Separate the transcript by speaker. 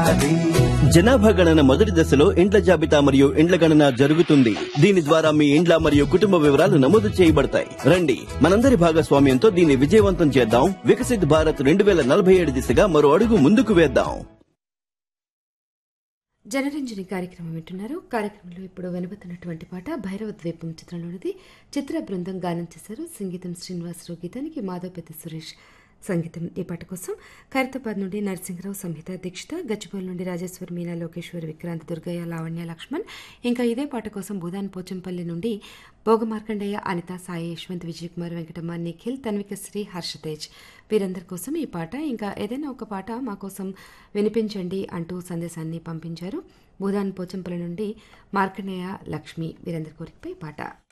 Speaker 1: ఉన్నది
Speaker 2: జనాభా గణన మొదటి దశలో ఇండ్ల జాబితా మరియు ఇండ్ల గణన జరుగుతుంది దీని ద్వారా మీ ఇండ్ల మరియు కుటుంబ వివరాలు నమోదు చేయబడతాయి రండి మనందరి భాగస్వామ్యంతో దీన్ని విజయవంతం చేద్దాం వికసిత్ భారత్ రెండు వేల నలభై ఏడు దిశగా మరో అడుగు ముందుకు వేద్దాం
Speaker 3: జనరంజని కార్యక్రమం వింటున్నారు కార్యక్రమంలో ఇప్పుడు వినబోతున్నటువంటి పాట భైరవ ద్వీపం చిత్రంలోనిది చిత్ర బృందం గానం చేశారు సంగీతం శ్రీనివాసరావు గీతానికి మాధవపతి సురేష్ సంగీతం ఈ పాట కోసం ఖైరతాబాద్ నుండి నరసింహరావు సంహిత దీక్షిత గచ్చిబౌల్ నుండి రాజేశ్వరి మీనా లోకేశ్వర్ విక్రాంత్ దుర్గయ్య లావణ్య లక్ష్మణ్ ఇంకా ఇదే పాట కోసం భూదాన్ పోచంపల్లి నుండి భోగమార్కండయ్య అనిత సాయి యశ్వంత్ విజయ్ కుమార్ వెంకటమ్మ నిఖిల్ తన్వికశ్రీ హర్షతేజ్ వీరందరి కోసం ఈ పాట ఇంకా ఏదైనా ఒక పాట మా కోసం వినిపించండి అంటూ సందేశాన్ని పంపించారు భూదాన్ పోచంపల్లి నుండి మార్కండేయ లక్ష్మి వీరందరి కోరికపై పాట